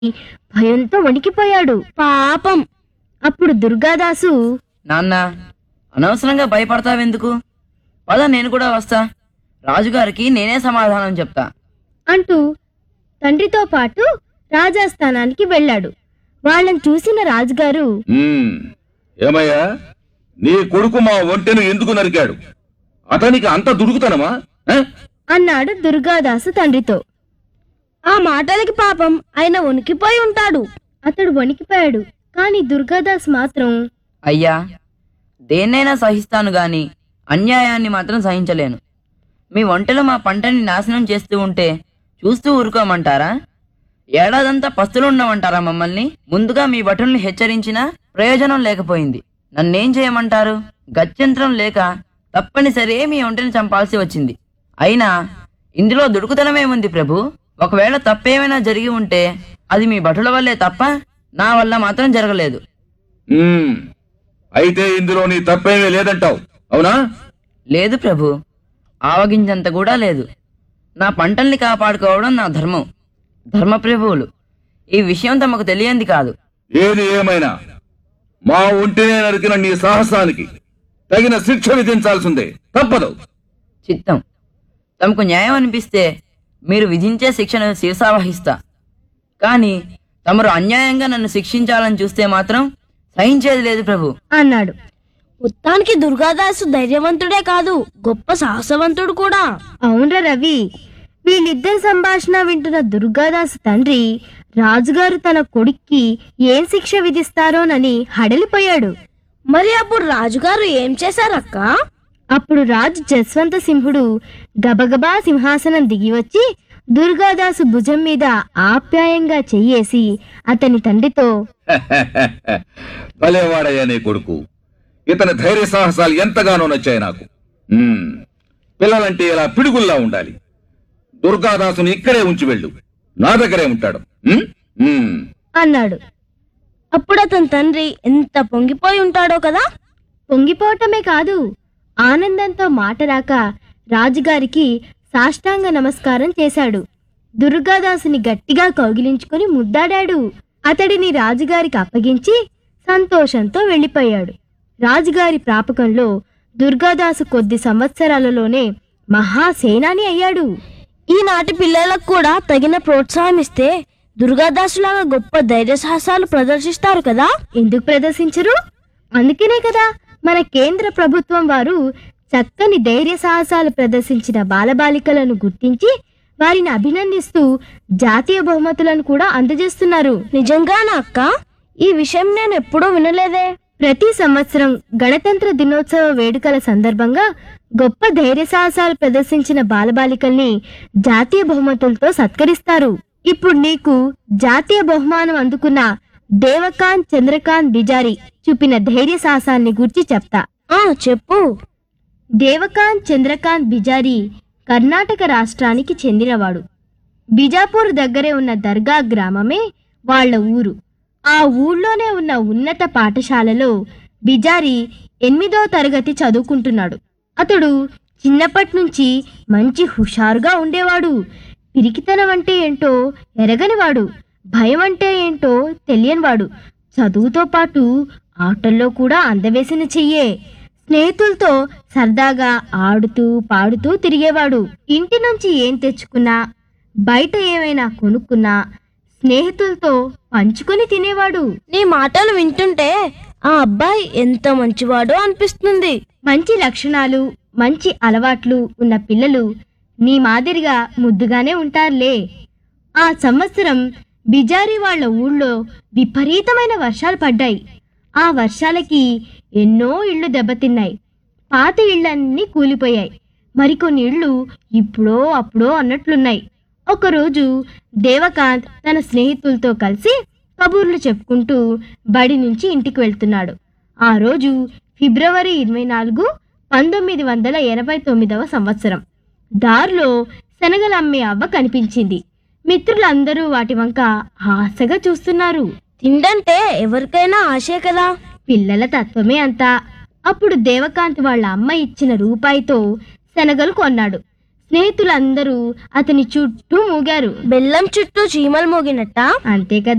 భయంతో వణికిపోయాడు పాపం అప్పుడు దుర్గాదాసు నాన్న అనవసరంగా భయపడతావెందుకు పద నేను కూడా వస్తా రాజుగారికి నేనే సమాధానం చెప్తా అంటూ తండ్రితో పాటు రాజాస్థానానికి వెళ్ళాడు వాళ్ళని చూసిన రాజుగారు ఉమ్, ఏమయ్యా నీ కొడుకు మా ఒంటెను ఎందుకు నరికాడు అతనికి అంత దుడుకుతనమా ఆ? అన్నాడు దుర్గాదాసు తండ్రితో ఆ మాటలకి పాపం ఆయన వణికిపోయి ఉంటాడు అతడు వణికిపోయాడు కాని దుర్గాదాస్ మాత్రం అయ్యా దేన్నైనా సహిస్తాను గాని అన్యాయాన్ని మాత్రం సహించలేను మీ వంటలు మా పంటని నాశనం చేస్తూ ఉంటే చూస్తూ ఊరుకోమంటారా ఏడాదంతా పస్తులు ఉండమంటారా మమ్మల్ని ముందుగా మీ భటుల్ని హెచ్చరించినా ప్రయోజనం లేకపోయింది నన్నేం చేయమంటారు గత్యంతరం లేక తప్పనిసరి మీ ఒంటిని చంపాల్సి వచ్చింది అయినా ఇందులో దుడుకుతనమేముంది ప్రభు ఒకవేళ తప్పేమైనా జరిగి ఉంటే అది మీ భటుల వల్లే తప్ప నా వల్ల మాత్రం జరగలేదు ఉమ్, అయితే ఇందులో నీ తప్పేమీ లేదంటావు అవునా లేదు ప్రభు ఆవగించంత కూడా లేదు నా పంటల్ని కాపాడుకోవడం నా ధర్మం ధర్మప్రభువులు ఈ విషయం తమకు తెలియంది కాదు ఏది ఏమైనా మా ఒంటినే నరికిన నీ సాహసానికి తగిన శిక్ష విధించాల్సిందే తప్పదు చిత్తం తమకు న్యాయం అనిపిస్తే మీరు విధించే శిక్షను శిరసావహిస్తా కానీ తమరు అన్యాయంగా నన్ను శిక్షించాలని చూస్తే మాత్రం సహించేది లేదు ప్రభు అన్నాడు మొత్తానికి దుర్గాదాసు ధైర్యవంతుడే కాదు గొప్ప సాహసవంతుడు కూడా అవునరా రవి వీళ్ళిద్దరి సంభాషణ వింటున్న దుర్గాదాసు తండ్రి రాజుగారు తన కొడుక్కి ఏం శిక్ష విధిస్తారోనని హడలిపోయాడు మరి అప్పుడు రాజుగారు ఏం చేశారక్క అప్పుడు రాజు జస్వంత సింహుడు గబగబా సింహాసనం దిగి వచ్చి దుర్గాదాసు భుజం మీద ఆప్యాయంగా చెయ్యేసి అతని తండ్రితో భలేవాడయ్యా నీ కొడుకు ఇతని ధైర్య సాహసాలు ఎంతగానో నచ్చాయి నాకు ఉమ్, పిల్లలంటే ఇలా పిడుగుల్లా ఉండాలి దుర్గాదాసుని ఇక్కడే ఉంచి వెళ్ళు నా దగ్గరే ఉంటాడు ఉమ్, ఉమ్. అన్నాడు అప్పుడు అతని తండ్రి ఎంత పొంగిపోయి ఉంటాడో కదా పొంగిపోవటమే కాదు ఆనందంతో మాట రాక రాజుగారికి సాష్టాంగ నమస్కారం చేశాడు దుర్గాదాసుని గట్టిగా కౌగిలించుకొని ముద్దాడాడు అతడిని రాజుగారికి అప్పగించి సంతోషంతో వెళ్ళిపోయాడు రాజుగారి ప్రాపకంలో దుర్గాదాసు కొద్ది సంవత్సరాలలోనే మహాసేనాని అయ్యాడు ఈనాటి పిల్లలకు కూడా తగిన ప్రోత్సాహం ఇస్తే దుర్గాదాసులాగా గొప్ప ధైర్య సాహసాలు ప్రదర్శిస్తారు కదా ఎందుకు ప్రదర్శించరు అందుకనే కదా మన కేంద్ర ప్రభుత్వం వారు చక్కని ధైర్య సాహసాలు ప్రదర్శించిన బాలబాలికలను గుర్తించి వారిని అభినందిస్తూ జాతీయ బహుమతులను కూడా అందజేస్తున్నారు నిజంగానా అక్క ఈ విషయం నేను ఎప్పుడూ వినలేదే ప్రతి సంవత్సరం గణతంత్ర దినోత్సవ వేడుకల సందర్భంగా గొప్ప ధైర్య సాహసాలు ప్రదర్శించిన బాలబాలికల్ని జాతీయ బహుమతులతో సత్కరిస్తారు ఇప్పుడు నీకు జాతీయ బహుమానం అందుకున్న దేవకాంత్ చంద్రకాంత్ బిజారి చూపిన ధైర్య సాహసాన్ని గురించి చెప్తా ఆ చెప్పు దేవకాంత్ చంద్రకాంత్ బిజారి కర్ణాటక రాష్ట్రానికి చెందినవాడు బిజాపూర్ దగ్గరే ఉన్న దర్గా గ్రామమే వాళ్ళ ఊరు ఆ ఊళ్ళోనే ఉన్న ఉన్నత పాఠశాలలో బిజారి ఎనిమిదో తరగతి చదువుకుంటున్నాడు అతడు చిన్నప్పటి నుంచి మంచి హుషారుగా ఉండేవాడు పిరికితనం అంటే ఏంటో ఎరగనివాడు భయం అంటే ఏంటో తెలియనివాడు చదువుతో పాటు ఆటల్లో కూడా అందవేసిన చెయ్యే స్నేహితులతో సరదాగా ఆడుతూ పాడుతూ తిరిగేవాడు ఇంటి నుంచి ఏం తెచ్చుకున్నా బయట ఏమైనా కొనుక్కున్నా స్నేహితులతో పంచుకొని తినేవాడు నీ మాటలు వింటుంటే ఆ అబ్బాయి ఎంత మంచివాడో అనిపిస్తుంది మంచి లక్షణాలు మంచి అలవాట్లు ఉన్న పిల్లలు నీ మాదిరిగా ముద్దుగానే ఉంటారులే ఆ సంవత్సరం బిజారి వాళ్ళ ఊళ్ళో విపరీతమైన వర్షాలు పడ్డాయి ఆ వర్షాలకి ఎన్నో ఇళ్ళు దెబ్బతిన్నాయి పాత ఇళ్ళన్నీ కూలిపోయాయి మరికొన్ని ఇళ్ళు ఇప్పుడో అప్పుడో అన్నట్లున్నాయి ఒకరోజు దేవకాంత్ తన స్నేహితులతో కలిసి కబూర్లు చెప్పుకుంటూ బడి నుంచి ఇంటికి వెళ్తున్నాడు ఆ రోజు ఫిబ్రవరి ఇరవై నాలుగు పంతొమ్మిది వందల ఎనభై తొమ్మిదవ సంవత్సరం దారిలో శనగలు అమ్మే అవ్వ కనిపించింది మిత్రులందరూ వాటి వంక ఆశగా చూస్తున్నారు తిండంటే ఎవరికైనా ఆశే కదా పిల్లల తత్వమే అంతా అప్పుడు దేవకాంత్ వాళ్ళ అమ్మ ఇచ్చిన రూపాయితో శనగలు కొన్నాడు స్నేహితులందరూ అతని చుట్టూ మూగారు బెల్లం చుట్టూ చీమలు మోగినట్ట అంతే కదా